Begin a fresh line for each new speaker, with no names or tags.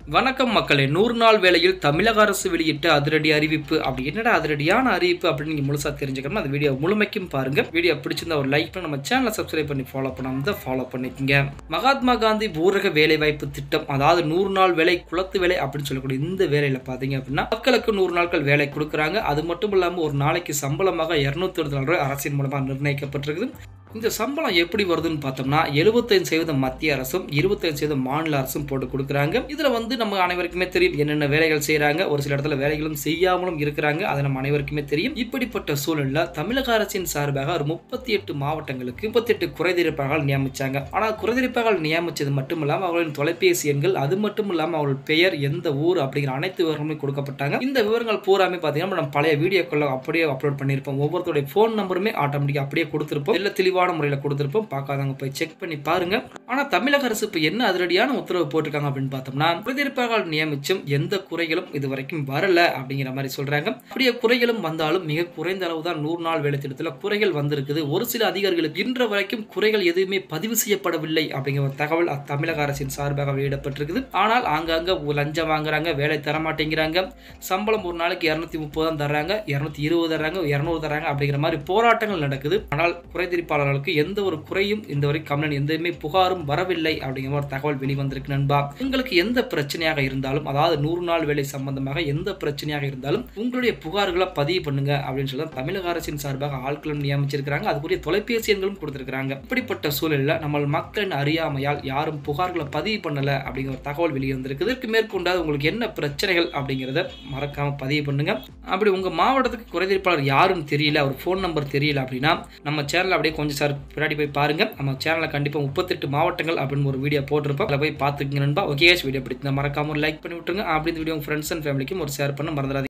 வணக்கம் மக்களே நூறு நாள் வேளையில் தமிழக அரசு வெளியிட்ட அதிரடி அறிவிப்பு அப்படி என்னடா அதிரடியான அறிவிப்பு அப்படின்னு நீங்க முழுசா தெரிஞ்சுக்கணும் அந்த வீடியோ முழுமைக்கும் பாருங்க வீடியோ பிடிச்சிருந்தா ஒரு லைக் பண்ணி நம்ம சேனலை சப்ஸ்கிரைப் பண்ணி ஃபாலோ பண்ணாம தான் ஃபாலோ பண்ணிக்கங்க மகாத்மா காந்தி ஊரக வேலைவாய்ப்பு திட்டம் அதாவது நூறு நாள் வேலை குளத்து வேலை அப்படின்னு சொல்லக்கூடிய இந்த வேலையில பாத்தீங்க அப்படின்னா மக்களுக்கு நூறு நாட்கள் வேலை கொடுக்குறாங்க அது மட்டும் இல்லாம ஒரு நாளைக்கு சம்பளமாக இருநூத்தி நாலு ரூபாய் அரசின் மூலமாக நிர்ணயிக்கப்பட்டிருக்குது இந்த சம்பளம் எப்படி வருதுன்னு பார்த்தோம்னா எழுபத்தைந்து சதவீதம் மத்திய அரசும் இருபத்தைந்து சதவீதம் மாநில அரசும் போட்டு கொடுக்குறாங்க இதுல வந்து நம்ம அனைவருக்குமே தெரியும் என்னென்ன வேலைகள் செய்யறாங்க ஒரு சில இடத்துல வேலைகளும் செய்யாமலும் இருக்கிறாங்க அது நம்ம அனைவருக்குமே தெரியும் இப்படிப்பட்ட சூழல்ல தமிழக அரசின் சார்பாக ஒரு முப்பத்தி எட்டு மாவட்டங்களுக்கு முப்பத்தி எட்டு குறைதீர்ப்பாளர்கள் நியமிச்சாங்க ஆனால் குறைதீர்ப்பாளர்கள் நியமிச்சது மட்டும் இல்லாம அவர்களின் தொலைபேசி எண்கள் அது மட்டும் இல்லாம அவர்கள் பெயர் எந்த ஊர் அப்படிங்கிற அனைத்து விவரங்களும் கொடுக்கப்பட்டாங்க இந்த விவரங்கள் பூராமே பார்த்தீங்கன்னா நம்ம பழைய வீடியோக்கள் அப்படியே அப்லோட் பண்ணியிருப்போம் ஒவ்வொருத்தருடைய ஃபோன் நம்பருமே ஆட்டோமேட்டிக்காக அப்படியே கொடுத்துருப்போம் இல்லை தெளிவான முறையில் கொடுத்துருப்போம் பார்க்காதவங்க போய் செக் பண்ணி பாருங்க ஆனால் தமிழக அரசு இப்போ என்ன அதிரடியான உத்தரவு போட்டிருக்காங்க அப்படின்னு பார்த்தோம்னா பிரதிநிதிப்பாளர்கள் நியமிச்சும் எந்த குறைகளும் இது வரைக்கும் வரல அப்படிங்கிற மாதிரி சொல்றாங்க அப்படியே குறைகளும் வந்தாலும் மிக குறைந்த அளவு தான் நூறு நாள் வேலை திட்டத்தில் குறைகள் வந்திருக்குது ஒரு சில அதிகாரிகளுக்கு இன்று வரைக்கும் குறைகள் எதுவுமே பதிவு செய்யப்படவில்லை அப்படிங்கிற ஒரு தகவல் தமிழக அரசின் சார்பாக வெளியிடப்பட்டிருக்குது ஆனால் ஆங்காங்க லஞ்சம் வாங்குறாங்க வேலை தர மாட்டேங்கிறாங்க சம்பளம் ஒரு நாளைக்கு இரநூத்தி முப்பது தான் தர்றாங்க இரநூத்தி இருபது தர்றாங்க இரநூறு தர்றாங்க அப்படிங்கிற மாதிரி போராட்டங்கள் நடக்குது ஆனால் குறைதீர்ப்பாளர்களுக்கு எந்த ஒரு குறையும் இந்த வரை கம்ப்ளைண்ட் எந்தமே புகாரும் வரவில்லை அப்படிங்கிற ஒரு தகவல் வெளிவந்திருக்கு நண்பா உங்களுக்கு எந்த பிரச்சனையாக இருந்தாலும் அதாவது நூறு நாள் வேலை சம்பந்தமாக எந்த பிரச்சனையாக இருந்தாலும் உங்களுடைய புகார்களை பதிவு பண்ணுங்க அப்படின்னு சொல்லி தமிழக அரசின் சார்பாக ஆட்களும் நியமிச்சிருக்கிறாங்க அதுக்குரிய தொலைபேசி எண்களும் கொடுத்திருக்கிறாங்க இப்படிப்பட்ட சூழலில் நம்ம மக்களின் அறியாமையால் யாரும் புகார்களை பதிவு பண்ணல அப்படிங்கிற ஒரு தகவல் வெளிவந்திருக்கு இதற்கு மேற்கொண்டாது உங்களுக்கு என்ன பிரச்சனைகள் அப்படிங்கிறத மறக்காம பதிவு பண்ணுங்க அப்படி உங்க மாவட்டத்துக்கு குறைதீர்ப்பாளர் யாரும் தெரியல அவர் ஃபோன் நம்பர் தெரியல அப்படின்னா நம்ம சேனல் அப்படியே கொஞ்சம் சார் பின்னாடி போய் பாருங்க நம்ம சேனலில் கண்டிப்பாக முப்பத்தெட்டு மாவட்டங்கள் அப்படின்னு ஒரு வீடியோ போட்டிருப்போம் அதில் போய் பார்த்துக்கங்க நண்பா ஓகே வீடியோ பிடிச்சிருந்தா மறக்காம ஒரு லைக் பண்ணி விட்டுருங்க அப்படி இந்த வீடியோ உங்க ஃப்ரெண்ட்ஸ் அண்ட் ஃபேமிலிக்கும் ஒரு ஷேர் பண்ண மறந்துடாதீங்க